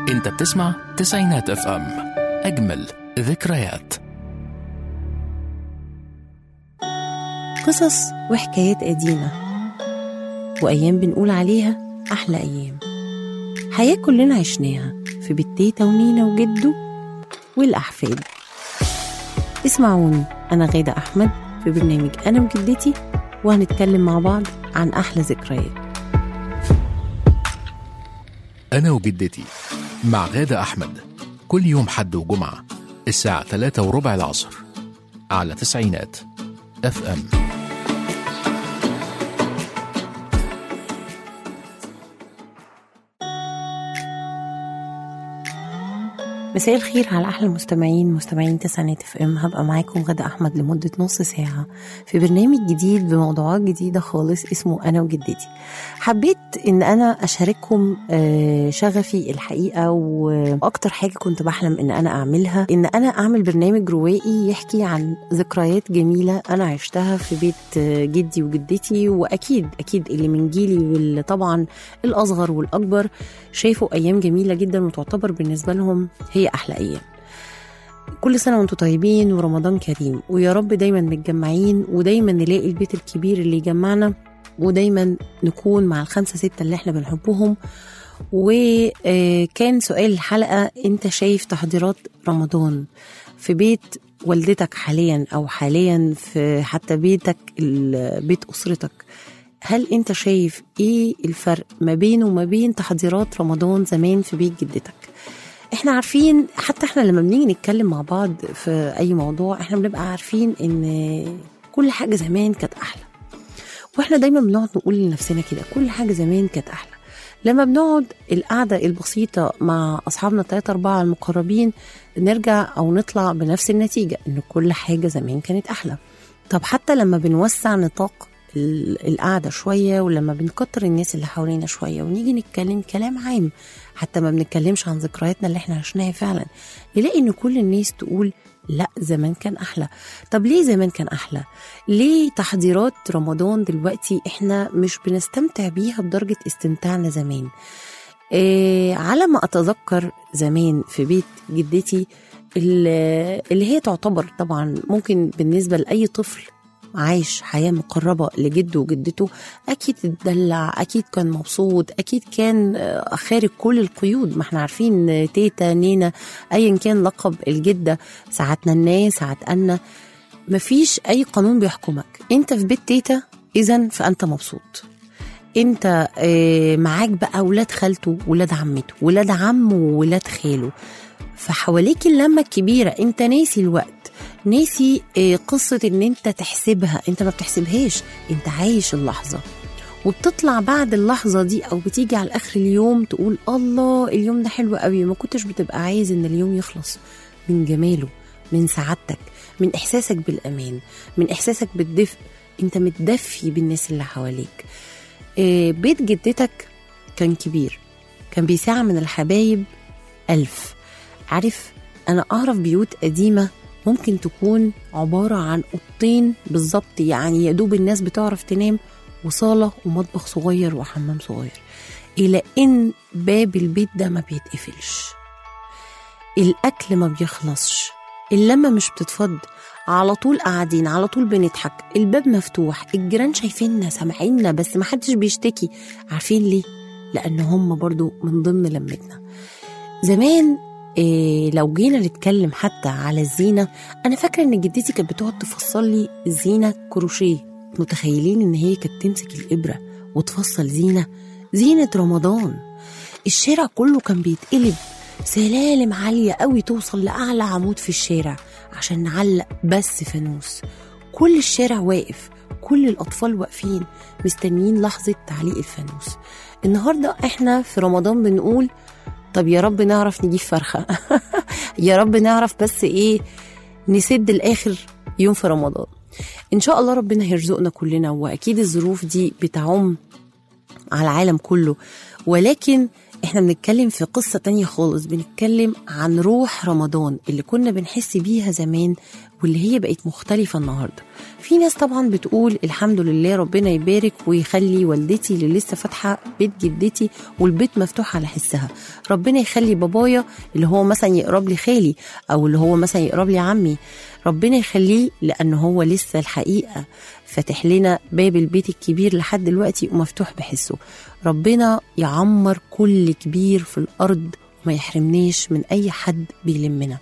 انت بتسمع تسعينات اف ام اجمل ذكريات قصص وحكايات قديمة وأيام بنقول عليها أحلى أيام حياة كلنا عشناها في بيت تيتا ونينا وجدو والأحفاد اسمعوني أنا غادة أحمد في برنامج أنا وجدتي وهنتكلم مع بعض عن أحلى ذكريات انا وجدتي مع غادة احمد كل يوم حد وجمعة الساعة 3 وربع العصر على تسعينات اف ام مساء الخير على احلى المستمعين مستمعين تسعينات اف ام هبقى معاكم غدا احمد لمده نص ساعه في برنامج جديد بموضوعات جديده خالص اسمه انا وجدتي حبيت ان انا اشارككم آه، شغفي الحقيقه واكتر حاجه كنت بحلم ان انا اعملها ان انا اعمل برنامج روائي يحكي عن ذكريات جميله انا عشتها في بيت آه، جدي وجدتي واكيد اكيد اللي من جيلي واللي طبعا الاصغر والاكبر شافوا ايام جميله جدا وتعتبر بالنسبه لهم هي احلى ايام كل سنه وانتم طيبين ورمضان كريم ويا رب دايما متجمعين ودايما نلاقي البيت الكبير اللي يجمعنا ودايما نكون مع الخمسه سته اللي احنا بنحبهم وكان سؤال الحلقه انت شايف تحضيرات رمضان في بيت والدتك حاليا او حاليا في حتى بيتك ال- بيت اسرتك هل انت شايف ايه الفرق ما بينه وما بين تحضيرات رمضان زمان في بيت جدتك احنا عارفين حتى احنا لما بنيجي نتكلم مع بعض في اي موضوع احنا بنبقى عارفين ان كل حاجه زمان كانت احلى واحنا دايما بنقعد نقول لنفسنا كده كل حاجه زمان كانت احلى لما بنقعد القعده البسيطه مع اصحابنا الثلاثه اربعه المقربين نرجع او نطلع بنفس النتيجه ان كل حاجه زمان كانت احلى طب حتى لما بنوسع نطاق ال- القعده شويه ولما بنكتر الناس اللي حوالينا شويه ونيجي نتكلم كلام عام حتى ما بنتكلمش عن ذكرياتنا اللي احنا عشناها فعلا نلاقي ان كل الناس تقول لا زمان كان احلى طب ليه زمان كان احلى ليه تحضيرات رمضان دلوقتي احنا مش بنستمتع بيها بدرجه استمتاعنا زمان إيه على ما اتذكر زمان في بيت جدتي اللي اللي هي تعتبر طبعا ممكن بالنسبه لاي طفل عايش حياة مقربة لجده وجدته أكيد اتدلع أكيد كان مبسوط أكيد كان آه، خارج كل القيود ما احنا عارفين آه، تيتا نينا أيا كان لقب الجدة ساعات نانا ساعات أنا مفيش أي قانون بيحكمك أنت في بيت تيتا إذا فأنت مبسوط انت آه، معاك بقى ولاد خالته ولاد عمته ولاد عمه وولاد خاله فحواليك اللمه الكبيره انت ناسي الوقت ناسي آه، قصه ان انت تحسبها انت ما بتحسبهاش انت عايش اللحظه وبتطلع بعد اللحظه دي او بتيجي على اخر اليوم تقول الله اليوم ده حلو قوي ما كنتش بتبقى عايز ان اليوم يخلص من جماله من سعادتك من احساسك بالامان من احساسك بالدفء انت متدفي بالناس اللي حواليك آه، بيت جدتك كان كبير كان بيساع من الحبايب ألف عارف أنا أعرف بيوت قديمة ممكن تكون عبارة عن أوضتين بالظبط يعني يا دوب الناس بتعرف تنام وصالة ومطبخ صغير وحمام صغير إلى إن باب البيت ده ما بيتقفلش الأكل ما بيخلصش اللمة مش بتتفض على طول قاعدين على طول بنضحك الباب مفتوح الجيران شايفيننا سامعيننا بس محدش بيشتكي عارفين ليه لأن هم برضو من ضمن لمتنا زمان إيه لو جينا نتكلم حتى على الزينة أنا فاكرة إن جدتي كانت بتقعد تفصل لي الزينة كروشيه متخيلين إن هي كانت تمسك الإبرة وتفصل زينة زينة رمضان الشارع كله كان بيتقلب سلالم عالية قوي توصل لأعلى عمود في الشارع عشان نعلق بس فانوس كل الشارع واقف كل الأطفال واقفين مستنيين لحظة تعليق الفانوس النهاردة احنا في رمضان بنقول طب يا رب نعرف نجيب فرخة يا رب نعرف بس ايه نسد الآخر يوم في رمضان إن شاء الله ربنا هيرزقنا كلنا وأكيد الظروف دي بتعم على العالم كله ولكن احنا بنتكلم في قصة تانية خالص بنتكلم عن روح رمضان اللي كنا بنحس بيها زمان واللي هي بقت مختلفة النهاردة في ناس طبعا بتقول الحمد لله ربنا يبارك ويخلي والدتي اللي لسه فاتحة بيت جدتي والبيت مفتوح على حسها ربنا يخلي بابايا اللي هو مثلا يقرب لي خالي او اللي هو مثلا يقرب لي عمي ربنا يخليه لان هو لسه الحقيقة فاتح لنا باب البيت الكبير لحد دلوقتي ومفتوح بحسه ربنا يعمر كل كبير في الارض وما يحرمناش من اي حد بيلمنا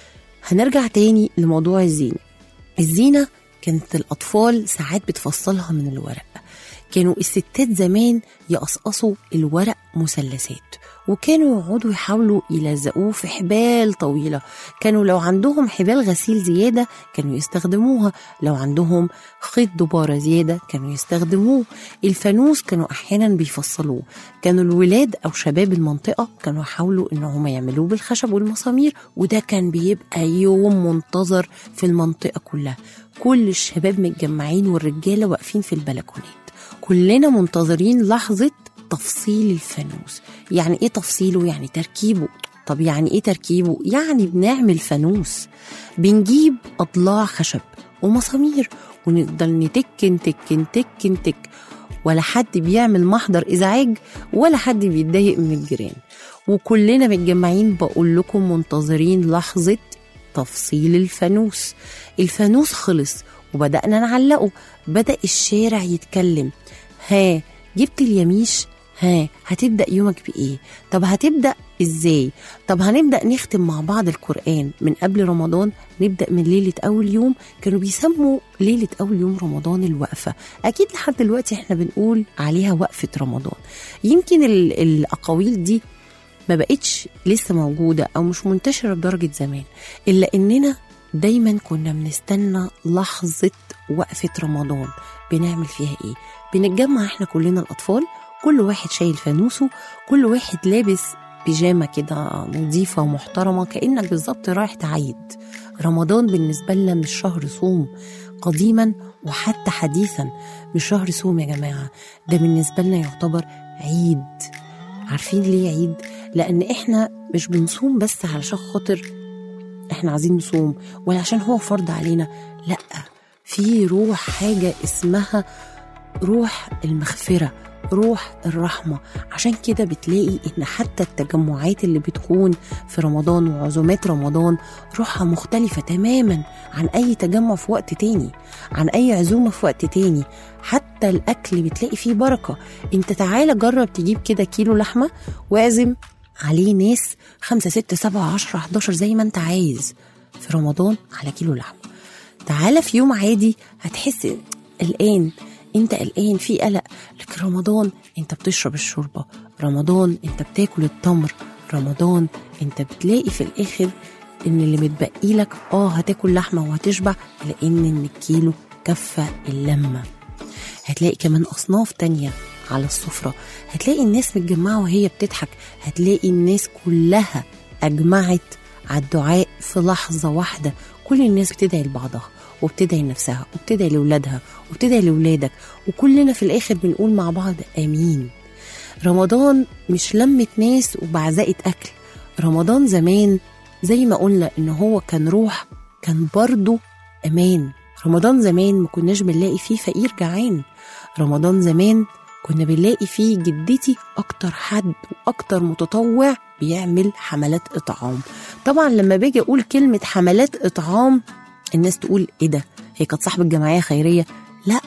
هنرجع تاني لموضوع الزينة الزينة كانت الأطفال ساعات بتفصلها من الورق كانوا الستات زمان يقصقصوا الورق مثلثات وكانوا يقعدوا يحاولوا يلزقوه في حبال طويلة كانوا لو عندهم حبال غسيل زيادة كانوا يستخدموها لو عندهم خيط دبارة زيادة كانوا يستخدموه الفانوس كانوا أحيانا بيفصلوه كانوا الولاد أو شباب المنطقة كانوا يحاولوا إن هم يعملوه بالخشب والمسامير وده كان بيبقى يوم منتظر في المنطقة كلها كل الشباب متجمعين والرجالة واقفين في البلكونات كلنا منتظرين لحظة تفصيل الفانوس يعني ايه تفصيله يعني تركيبه طب يعني ايه تركيبه يعني بنعمل فانوس بنجيب اضلاع خشب ومسامير ونفضل نتك نتك نتك نتك ولا حد بيعمل محضر ازعاج ولا حد بيتضايق من الجيران وكلنا متجمعين بقول لكم منتظرين لحظة تفصيل الفانوس الفانوس خلص وبدأنا نعلقه بدأ الشارع يتكلم ها جبت اليميش ها هتبدأ يومك بإيه طب هتبدأ إزاي طب هنبدأ نختم مع بعض القرآن من قبل رمضان نبدأ من ليلة أول يوم كانوا بيسموا ليلة أول يوم رمضان الوقفة أكيد لحد دلوقتي احنا بنقول عليها وقفة رمضان يمكن ال- الأقاويل دي ما بقتش لسه موجودة أو مش منتشرة بدرجة زمان إلا إننا دايما كنا بنستنى لحظة وقفة رمضان بنعمل فيها إيه بنتجمع إحنا كلنا الأطفال كل واحد شايل فانوسه كل واحد لابس بيجامة كده نظيفة ومحترمة كأنك بالظبط رايح تعيد رمضان بالنسبة لنا مش شهر صوم قديما وحتى حديثا مش شهر صوم يا جماعة ده بالنسبة لنا يعتبر عيد عارفين ليه عيد؟ لأن إحنا مش بنصوم بس علشان خاطر إحنا عايزين نصوم ولا عشان هو فرض علينا لأ في روح حاجة اسمها روح المغفرة روح الرحمة عشان كده بتلاقي إن حتى التجمعات اللي بتكون في رمضان وعزومات رمضان روحها مختلفة تماما عن أي تجمع في وقت تاني عن أي عزومة في وقت تاني حتى الأكل بتلاقي فيه بركة انت تعالى جرب تجيب كده كيلو لحمة واعزم عليه ناس خمسة ستة سبعة عشرة 11 زي ما انت عايز في رمضان على كيلو لحمة تعالى في يوم عادي هتحس قلقان انت قلقان في قلق لكن رمضان انت بتشرب الشوربة رمضان انت بتاكل التمر رمضان انت بتلاقي في الاخر ان اللي متبقي لك اه هتاكل لحمة وهتشبع لان ان الكيلو كفى اللمة هتلاقي كمان أصناف تانية على السفرة هتلاقي الناس متجمعة وهي بتضحك هتلاقي الناس كلها أجمعت على الدعاء في لحظة واحدة كل الناس بتدعي لبعضها وبتدعي لنفسها وبتدعي لأولادها وبتدعي لأولادك وكلنا في الآخر بنقول مع بعض آمين رمضان مش لمة ناس وبعزقة أكل رمضان زمان زي ما قلنا إن هو كان روح كان برضه أمان رمضان زمان ما كناش بنلاقي فيه فقير جعان رمضان زمان كنا بنلاقي فيه جدتي أكتر حد وأكتر متطوع بيعمل حملات إطعام طبعا لما باجي أقول كلمة حملات إطعام الناس تقول إيه ده هي كانت صاحبة جمعية خيرية لا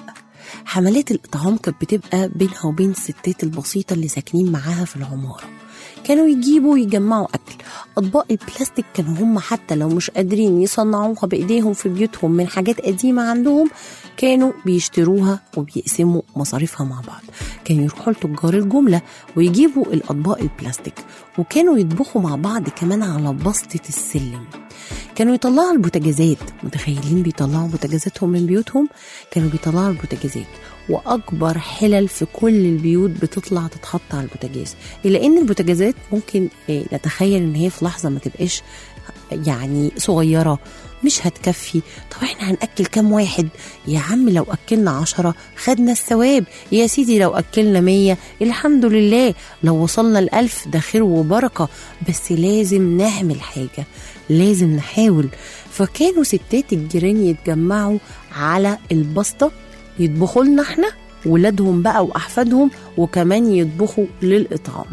حملات الإطعام كانت بتبقى بينها وبين الستات البسيطة اللي ساكنين معاها في العمارة كانوا يجيبوا يجمعوا أكل أطباق البلاستيك كانوا هم حتى لو مش قادرين يصنعوها بإيديهم في بيوتهم من حاجات قديمة عندهم كانوا بيشتروها وبيقسموا مصاريفها مع بعض كانوا يروحوا لتجار الجملة ويجيبوا الأطباق البلاستيك وكانوا يطبخوا مع بعض كمان على بسطة السلم كانوا يطلعوا البوتاجازات متخيلين بيطلعوا بوتاجازاتهم من بيوتهم كانوا بيطلعوا البوتاجازات واكبر حلل في كل البيوت بتطلع تتحط على البوتاجاز الا ان البوتاجازات ممكن آه، نتخيل ان هي في لحظه ما تبقاش يعني صغيرة مش هتكفي طب احنا هنأكل كام واحد يا عم لو أكلنا عشرة خدنا الثواب يا سيدي لو أكلنا مية الحمد لله لو وصلنا الألف ده خير وبركة بس لازم نعمل حاجة لازم نحاول فكانوا ستات الجيران يتجمعوا على البسطة يطبخوا لنا احنا ولادهم بقى وأحفادهم وكمان يطبخوا للإطعام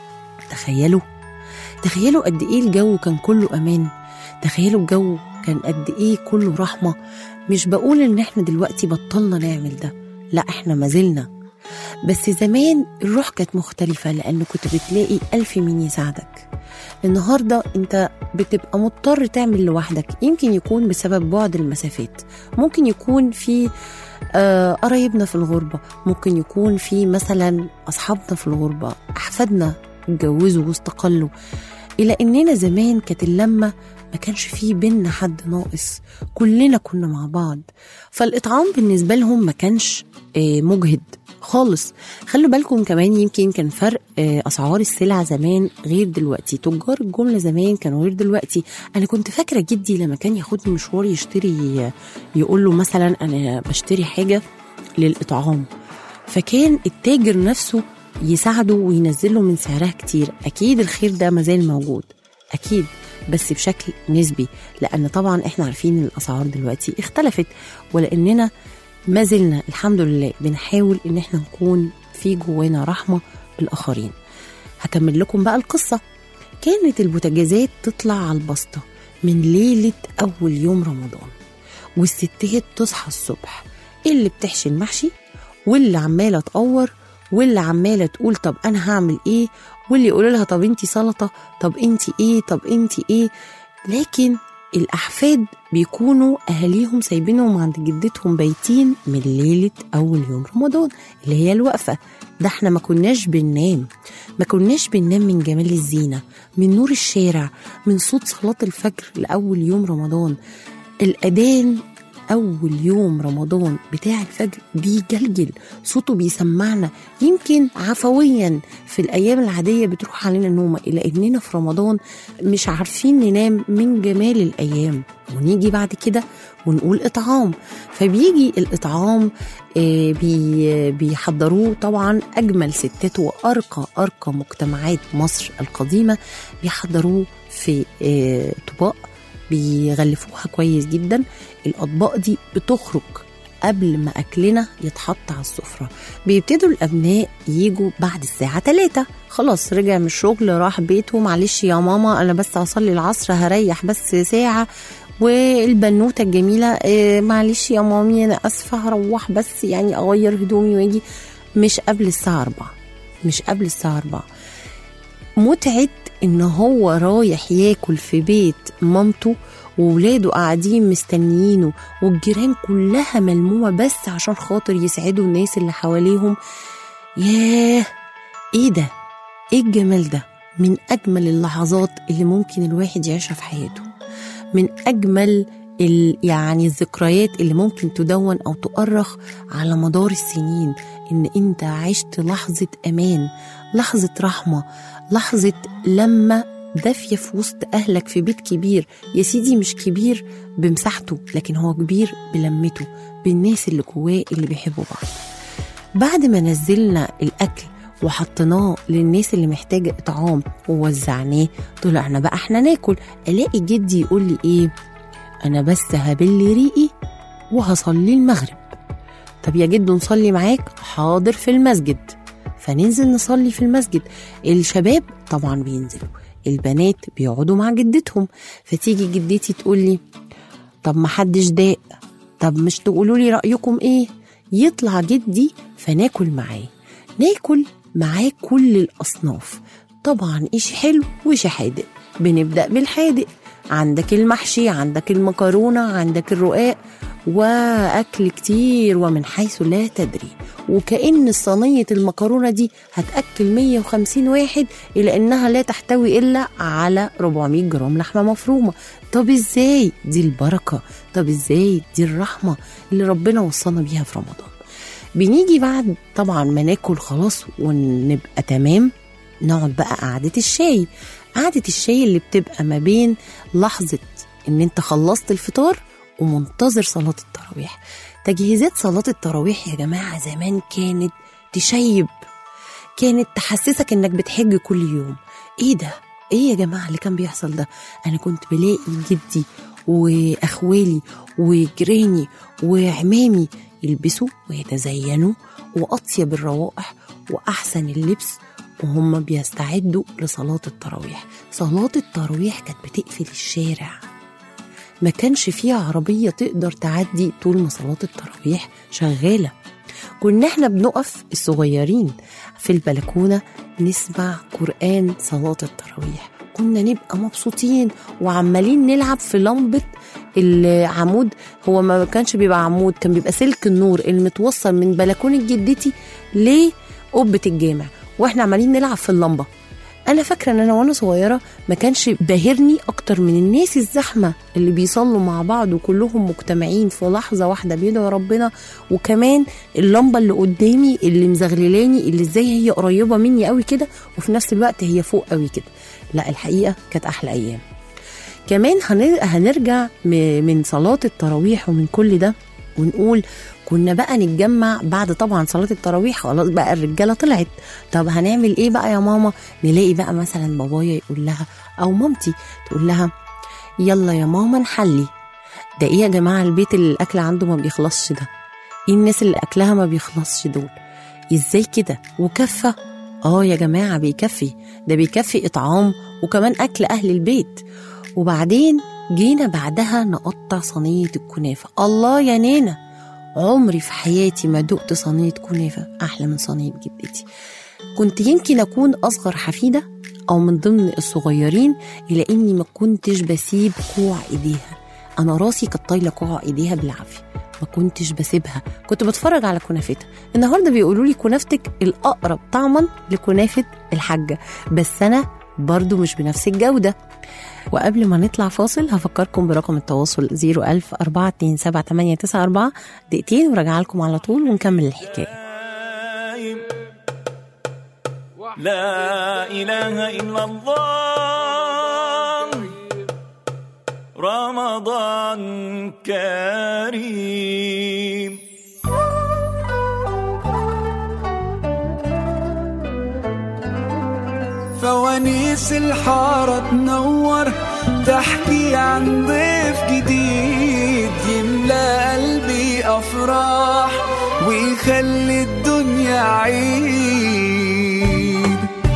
تخيلوا تخيلوا قد ايه الجو كان كله امان تخيلوا الجو كان قد ايه كله رحمه مش بقول ان احنا دلوقتي بطلنا نعمل ده لا احنا ما زلنا بس زمان الروح كانت مختلفة لأن كنت بتلاقي ألف مين يساعدك النهاردة أنت بتبقى مضطر تعمل لوحدك يمكن يكون بسبب بعد المسافات ممكن يكون في آه، قرايبنا في الغربة ممكن يكون في مثلا أصحابنا في الغربة أحفادنا اتجوزوا واستقلوا إلى إننا زمان كانت اللمة ما كانش فيه بينا حد ناقص كلنا كنا مع بعض فالإطعام بالنسبة لهم ما كانش آه، مجهد خالص خلوا بالكم كمان يمكن كان فرق آه، اسعار السلع زمان غير دلوقتي تجار الجمله زمان كانوا غير دلوقتي انا كنت فاكره جدي لما كان ياخدني مشوار يشتري آه، يقول له مثلا انا بشتري حاجه للاطعام فكان التاجر نفسه يساعده وينزل له من سعرها كتير اكيد الخير ده مازال موجود اكيد بس بشكل نسبي لان طبعا احنا عارفين ان الاسعار دلوقتي اختلفت ولاننا ما زلنا الحمد لله بنحاول ان احنا نكون في جوانا رحمه بالاخرين هكمل لكم بقى القصه كانت البوتاجازات تطلع على البسطه من ليله اول يوم رمضان والستات تصحى الصبح اللي بتحشي المحشي واللي عماله تقور واللي عماله تقول طب انا هعمل ايه واللي يقول لها طب انتي سلطه طب انتي ايه طب انتي ايه لكن الأحفاد بيكونوا أهاليهم سايبينهم عند جدتهم بايتين من ليلة أول يوم رمضان اللي هي الوقفة ده احنا ما كناش بننام ما كناش بننام من جمال الزينة من نور الشارع من صوت صلاة الفجر لأول يوم رمضان الأذان أول يوم رمضان بتاع الفجر بيجلجل صوته بيسمعنا يمكن عفويا في الأيام العادية بتروح علينا النومة إلا إننا في رمضان مش عارفين ننام من جمال الأيام ونيجي بعد كده ونقول إطعام فبيجي الإطعام آه، بي بيحضروه طبعا أجمل ستات وأرقى أرقى مجتمعات مصر القديمة بيحضروه في آه، طباق بيغلفوها كويس جدا الأطباق دي بتخرج قبل ما أكلنا يتحط على السفرة بيبتدوا الأبناء يجوا بعد الساعة 3 خلاص رجع من الشغل راح بيته معلش يا ماما أنا بس هصلي العصر هريح بس ساعة والبنوتة الجميلة آه، معلش يا مامي أنا أسفة هروح بس يعني أغير هدومي وأجي مش قبل الساعة 4 مش قبل الساعة 4 متعة إن هو رايح ياكل في بيت مامته وولاده قاعدين مستنيينه والجيران كلها ملمومة بس عشان خاطر يسعدوا الناس اللي حواليهم ياه ايه ده ايه الجمال ده من اجمل اللحظات اللي ممكن الواحد يعيشها في حياته من اجمل ال يعني الذكريات اللي ممكن تدون او تؤرخ على مدار السنين ان انت عشت لحظه امان لحظه رحمه لحظه لما دافيه في وسط اهلك في بيت كبير يا سيدي مش كبير بمساحته لكن هو كبير بلمته بالناس اللي جواه اللي بيحبوا بعض بعد ما نزلنا الاكل وحطيناه للناس اللي محتاجه اطعام ووزعناه طلعنا بقى احنا ناكل الاقي جدي يقول لي ايه انا بس هبل ريقي وهصلي المغرب طب يا جد نصلي معاك حاضر في المسجد فننزل نصلي في المسجد الشباب طبعا بينزلوا البنات بيقعدوا مع جدتهم فتيجي جدتي تقول لي طب ما حدش داق طب مش تقولوا لي رايكم ايه يطلع جدي فناكل معاه ناكل معاه كل الاصناف طبعا ايش حلو وإيش حادق بنبدا بالحادق عندك المحشي عندك المكرونه عندك الرقاق واكل كتير ومن حيث لا تدري وكأن صينية المكرونة دي هتأكل 150 واحد إلى إنها لا تحتوي إلا على 400 جرام لحمة مفرومة طب إزاي دي البركة طب إزاي دي الرحمة اللي ربنا وصانا بيها في رمضان بنيجي بعد طبعا ما ناكل خلاص ونبقى تمام نقعد بقى قعدة الشاي قعدة الشاي اللي بتبقى ما بين لحظة ان انت خلصت الفطار ومنتظر صلاة التراويح تجهيزات صلاة التراويح يا جماعة زمان كانت تشيب كانت تحسسك انك بتحج كل يوم ايه ده ايه يا جماعة اللي كان بيحصل ده انا كنت بلاقي جدي واخوالي وجيراني وعمامي يلبسوا ويتزينوا واطيب الروائح واحسن اللبس وهم بيستعدوا لصلاة التراويح صلاة التراويح كانت بتقفل الشارع ما كانش فيها عربية تقدر تعدي طول ما صلاة التراويح شغالة كنا احنا بنقف الصغيرين في البلكونة نسمع قرآن صلاة التراويح كنا نبقى مبسوطين وعمالين نلعب في لمبة العمود هو ما كانش بيبقى عمود كان بيبقى سلك النور المتوصل من بلكونة جدتي لقبة الجامع واحنا عمالين نلعب في اللمبة انا فاكره ان انا وانا صغيره ما كانش باهرني اكتر من الناس الزحمه اللي بيصلوا مع بعض وكلهم مجتمعين في لحظه واحده بيدعوا ربنا وكمان اللمبه اللي قدامي اللي مزغللاني اللي ازاي هي قريبه مني قوي كده وفي نفس الوقت هي فوق قوي كده لا الحقيقه كانت احلى ايام كمان هن- هنرجع م- من صلاه التراويح ومن كل ده ونقول كنا بقى نتجمع بعد طبعا صلاة التراويح خلاص بقى الرجالة طلعت طب هنعمل ايه بقى يا ماما نلاقي بقى مثلا بابايا يقول لها او مامتي تقول لها يلا يا ماما نحلي ده ايه يا جماعة البيت اللي الاكل عنده ما بيخلصش ده ايه الناس اللي اكلها ما بيخلصش دول ازاي كده وكفة اه يا جماعة بيكفي ده بيكفي اطعام وكمان اكل اهل البيت وبعدين جينا بعدها نقطع صينية الكنافة الله يا نانا عمري في حياتي ما دقت صينية كنافة أحلى من صينية جدتي كنت يمكن أكون أصغر حفيدة أو من ضمن الصغيرين إلا إني ما كنتش بسيب كوع إيديها أنا راسي كانت طايلة كوع إيديها بالعافية ما كنتش بسيبها كنت بتفرج على كنافتها النهارده بيقولوا لي كنافتك الأقرب طعما لكنافة الحاجة بس أنا برضو مش بنفس الجودة وقبل ما نطلع فاصل هفكركم برقم التواصل 01000 427 دقيقتين وراجع لكم على طول ونكمل الحكاية دايم لا إله إلا الله رمضان كريم فوانيس الحارة تنور تحكي عن ضيف جديد يملى قلبي أفراح ويخلي الدنيا عيد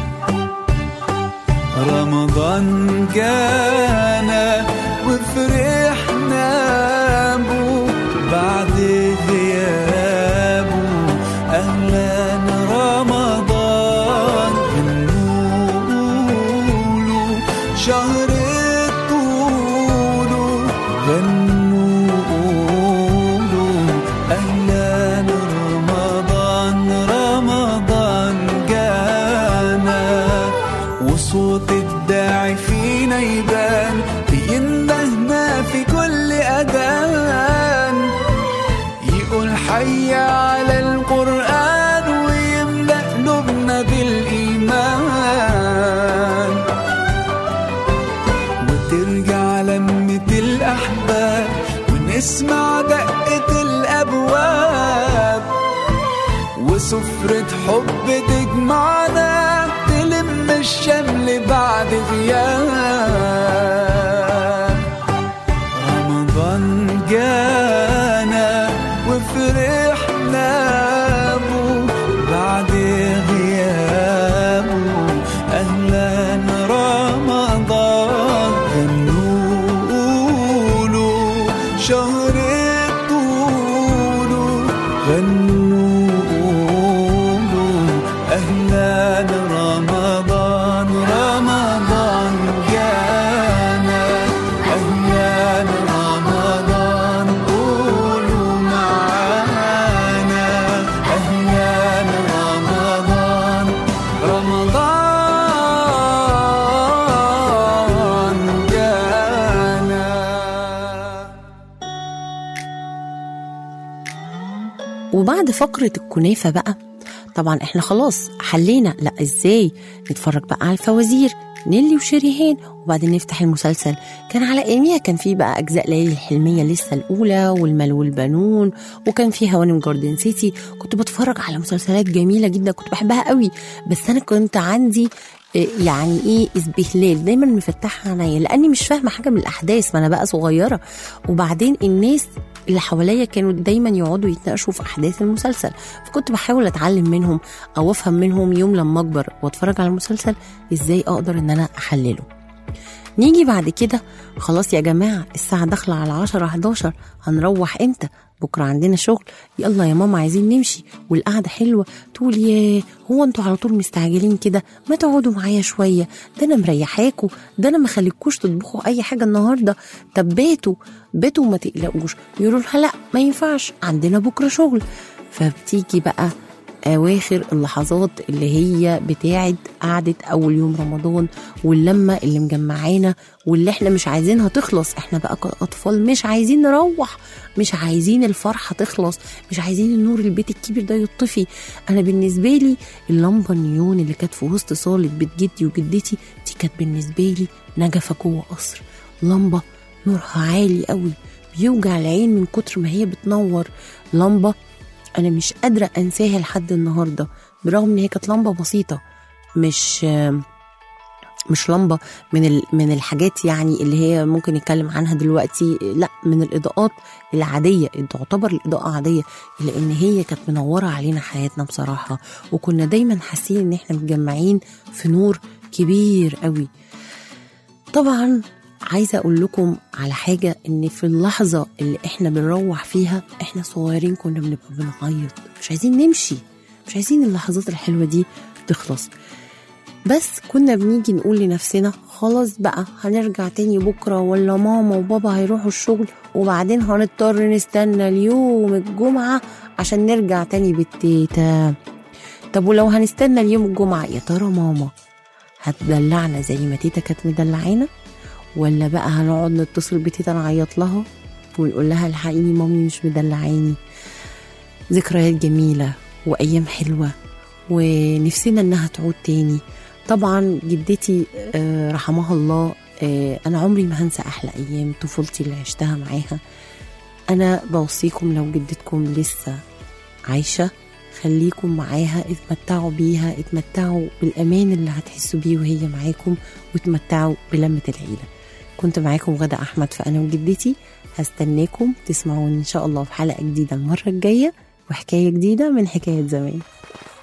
رمضان جانا وفرحنا بو بعد غيابه أهلا رمضان بنقوله شهر طوله غنوا قولوا أهلا رمضان رمضان جانا وصوت الداعي فينا يبان بيندهنا في كل أذان يقول حي على القرآن ويملأ قلوبنا بالإيمان وترجع لمة الأحباب ونسمع دقة الأبواب وسفرة حب تجمعنا تلم الشمل بعد غياب رمضان جانا وفرحنا بو بعد غيابه أهلا رمضان غنوا شهر طوله غنوا قولوا أهلا رمضان رمضان جانا أهلا رمضان قولوا معانا أهلا رمضان رمضان جانا وبعد فقرة الكنافة بقى طبعا احنا خلاص حلينا لا ازاي نتفرج بقى على الفوازير نيلي وشريهان وبعدين نفتح المسلسل كان على اياميها كان في بقى اجزاء ليالي الحلميه لسه الاولى والمال والبنون وكان في هوانم جاردن سيتي كنت بتفرج على مسلسلات جميله جدا كنت بحبها قوي بس انا كنت عندي إيه يعني ايه اسبهلال دايما مفتحها عينيا لاني مش فاهمه حاجه من الاحداث ما انا بقى صغيره وبعدين الناس اللي حواليا كانوا دايما يقعدوا يتناقشوا في احداث المسلسل فكنت بحاول اتعلم منهم او افهم منهم يوم لما اكبر واتفرج على المسلسل ازاي اقدر ان انا احلله نيجي بعد كده خلاص يا جماعة الساعة داخلة على 10 11 هنروح امتى بكرة عندنا شغل يلا يا ماما عايزين نمشي والقعدة حلوة تقول ياه هو انتوا على طول مستعجلين كده ما تقعدوا معايا شوية ده انا مريحاكوا ده انا ما خليكوش تطبخوا اي حاجة النهاردة طب باتوا باتوا وما تقلقوش يقولوا لها لا ما ينفعش عندنا بكرة شغل فبتيجي بقى اواخر اللحظات اللي هي بتاعت قعده اول يوم رمضان واللمه اللي مجمعانا واللي احنا مش عايزينها تخلص احنا بقى كاطفال مش عايزين نروح مش عايزين الفرحه تخلص مش عايزين النور البيت الكبير ده يطفي انا بالنسبه لي اللمبه النيون اللي كانت في وسط صاله بيت جدي وجدتي دي كانت بالنسبه لي نجفه جوه قصر لمبه نورها عالي قوي بيوجع العين من كتر ما هي بتنور لمبه انا مش قادره انساها لحد النهارده برغم ان هي كانت لمبه بسيطه مش مش لمبه من ال- من الحاجات يعني اللي هي ممكن نتكلم عنها دلوقتي لا من الاضاءات العاديه اللي تعتبر الاضاءه عاديه لان هي كانت منوره علينا حياتنا بصراحه وكنا دايما حاسين ان احنا متجمعين في نور كبير قوي طبعا عايزه اقول لكم على حاجه ان في اللحظه اللي احنا بنروح فيها احنا صغيرين كنا بنبقى بنعيط مش عايزين نمشي مش عايزين اللحظات الحلوه دي تخلص بس كنا بنيجي نقول لنفسنا خلاص بقى هنرجع تاني بكرة ولا ماما وبابا هيروحوا الشغل وبعدين هنضطر نستنى اليوم الجمعة عشان نرجع تاني بالتيتا طب ولو هنستنى اليوم الجمعة يا ترى ماما هتدلعنا زي ما تيتا كانت مدلعانا ولا بقى هنقعد نتصل بتيتا نعيط لها ونقول لها الحقيني مامي مش مدلعاني ذكريات جميلة وأيام حلوة ونفسنا إنها تعود تاني طبعا جدتي آه، رحمها الله آه، أنا عمري ما هنسى أحلى أيام طفولتي اللي عشتها معاها أنا بوصيكم لو جدتكم لسه عايشة خليكم معاها اتمتعوا بيها اتمتعوا بالأمان اللي هتحسوا بيه وهي معاكم واتمتعوا بلمة العيلة كنت معاكم غدا أحمد في أنا وجدتي هستناكم تسمعوني إن شاء الله في حلقة جديدة المرة الجاية وحكاية جديدة من حكاية زمان